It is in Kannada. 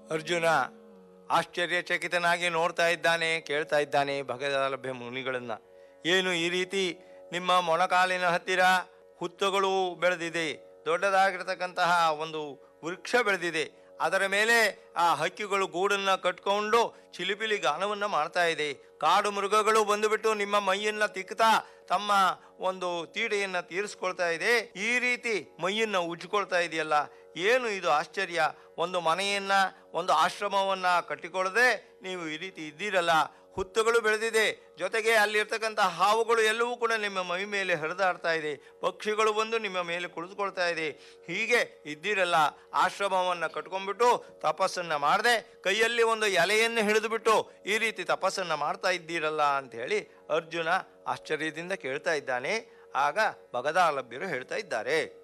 ಅರ್ಜುನ ಆಶ್ಚರ್ಯಚಕಿತನಾಗಿ ನೋಡ್ತಾ ಇದ್ದಾನೆ ಕೇಳ್ತಾ ಇದ್ದಾನೆ ಭಗದಲಭ್ಯ ಮುನಿಗಳನ್ನ ಏನು ಈ ರೀತಿ ನಿಮ್ಮ ಮೊಣಕಾಲಿನ ಹತ್ತಿರ ಹುತ್ತಗಳು ಬೆಳೆದಿದೆ ದೊಡ್ಡದಾಗಿರ್ತಕ್ಕಂತಹ ಒಂದು ವೃಕ್ಷ ಬೆಳೆದಿದೆ ಅದರ ಮೇಲೆ ಆ ಹಕ್ಕಿಗಳು ಗೂಡನ್ನ ಕಟ್ಕೊಂಡು ಚಿಲಿಪಿಲಿ ಗಾನವನ್ನ ಮಾಡ್ತಾ ಇದೆ ಕಾಡು ಮೃಗಗಳು ಬಂದುಬಿಟ್ಟು ನಿಮ್ಮ ಮೈಯನ್ನ ತಿಕ್ತಾ ತಮ್ಮ ಒಂದು ತೀಡೆಯನ್ನ ತೀರಿಸ್ಕೊಳ್ತಾ ಇದೆ ಈ ರೀತಿ ಮೈಯನ್ನ ಉಜ್ಕೊಳ್ತಾ ಇದೆಯಲ್ಲ ಏನು ಇದು ಆಶ್ಚರ್ಯ ಒಂದು ಮನೆಯನ್ನ ಒಂದು ಆಶ್ರಮವನ್ನ ಕಟ್ಟಿಕೊಳ್ಳದೆ ನೀವು ಈ ರೀತಿ ಇದ್ದೀರಲ್ಲ ಹುತ್ತುಗಳು ಬೆಳೆದಿದೆ ಜೊತೆಗೆ ಅಲ್ಲಿರ್ತಕ್ಕಂಥ ಹಾವುಗಳು ಎಲ್ಲವೂ ಕೂಡ ನಿಮ್ಮ ಮೈ ಮೇಲೆ ಹರಿದಾಡ್ತಾ ಇದೆ ಪಕ್ಷಿಗಳು ಬಂದು ನಿಮ್ಮ ಮೇಲೆ ಕುಳಿತುಕೊಳ್ತಾ ಇದೆ ಹೀಗೆ ಇದ್ದೀರಲ್ಲ ಆಶ್ರಮವನ್ನು ಕಟ್ಕೊಂಡ್ಬಿಟ್ಟು ತಪಸ್ಸನ್ನ ಮಾಡದೆ ಕೈಯಲ್ಲಿ ಒಂದು ಎಲೆಯನ್ನು ಹಿಡಿದುಬಿಟ್ಟು ಈ ರೀತಿ ತಪಸ್ಸನ್ನ ಮಾಡ್ತಾ ಇದ್ದೀರಲ್ಲ ಅಂತ ಹೇಳಿ ಅರ್ಜುನ ಆಶ್ಚರ್ಯದಿಂದ ಕೇಳ್ತಾ ಇದ್ದಾನೆ ಆಗ ಭಗದಾಲಭ್ಯರು ಹೇಳ್ತಾ ಇದ್ದಾರೆ